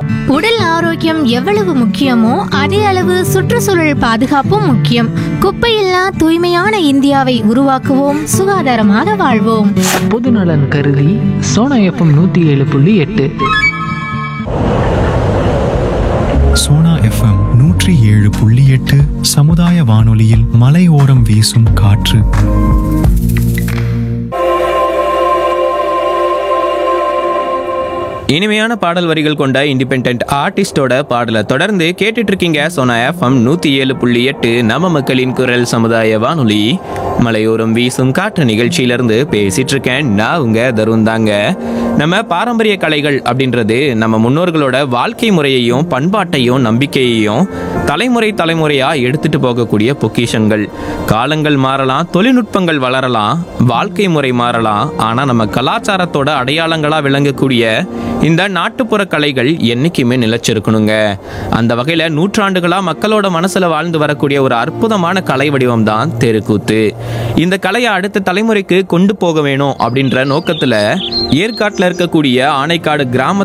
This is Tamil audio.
உடல் ஆரோக்கியம் எவ்வளவு முக்கியமோ அதே அளவு சுற்றுச்சூழல் பாதுகாப்பும் முக்கியம் குப்பையில்லா தூய்மையான இந்தியாவை உருவாக்குவோம் சுகாதாரமாக வாழ்வோம் பொதுநலன் கருதி சோனா எஃப்எம் நூற்றி ஏழு புள்ளி எட்டு சோனா எஃப்எம் நூற்றி ஏழு புள்ளி எட்டு சமுதாய வானொலியில் மலையோரம் வீசும் காற்று இனிமையான பாடல் வரிகள் கொண்ட இண்டிபெண்ட் ஆர்டிஸ்டோட பாடலை தொடர்ந்து கேட்டுட்டு இருக்கீங்க சோனா எஃப்எம் நூத்தி ஏழு புள்ளி எட்டு நம்ம மக்களின் குரல் சமுதாய வானொலி மலையோரம் வீசும் காற்று நிகழ்ச்சியிலிருந்து பேசிட்டு இருக்கேன் நான் உங்க தருண் தாங்க நம்ம பாரம்பரிய கலைகள் அப்படின்றது நம்ம முன்னோர்களோட வாழ்க்கை முறையையும் பண்பாட்டையும் நம்பிக்கையையும் தலைமுறை தலைமுறையா எடுத்துட்டு போகக்கூடிய பொக்கிஷங்கள் காலங்கள் மாறலாம் தொழில்நுட்பங்கள் வளரலாம் வாழ்க்கை முறை மாறலாம் ஆனா நம்ம கலாச்சாரத்தோட அடையாளங்களா விளங்கக்கூடிய இந்த நாட்டுப்புற கலைகள் என்னைக்குமே நிலைச்சிருக்கணுங்க அந்த வகையில நூற்றாண்டுகளா மக்களோட மனசுல வாழ்ந்து வரக்கூடிய ஒரு அற்புதமான கலை வடிவம் தான் தெருக்கூத்து இந்த கலையை அடுத்த தலைமுறைக்கு கொண்டு போக வேணும் அப்படின்ற நோக்கத்துல ஏற்காட்டுல இருக்கக்கூடிய ஆனைக்காடு கிராம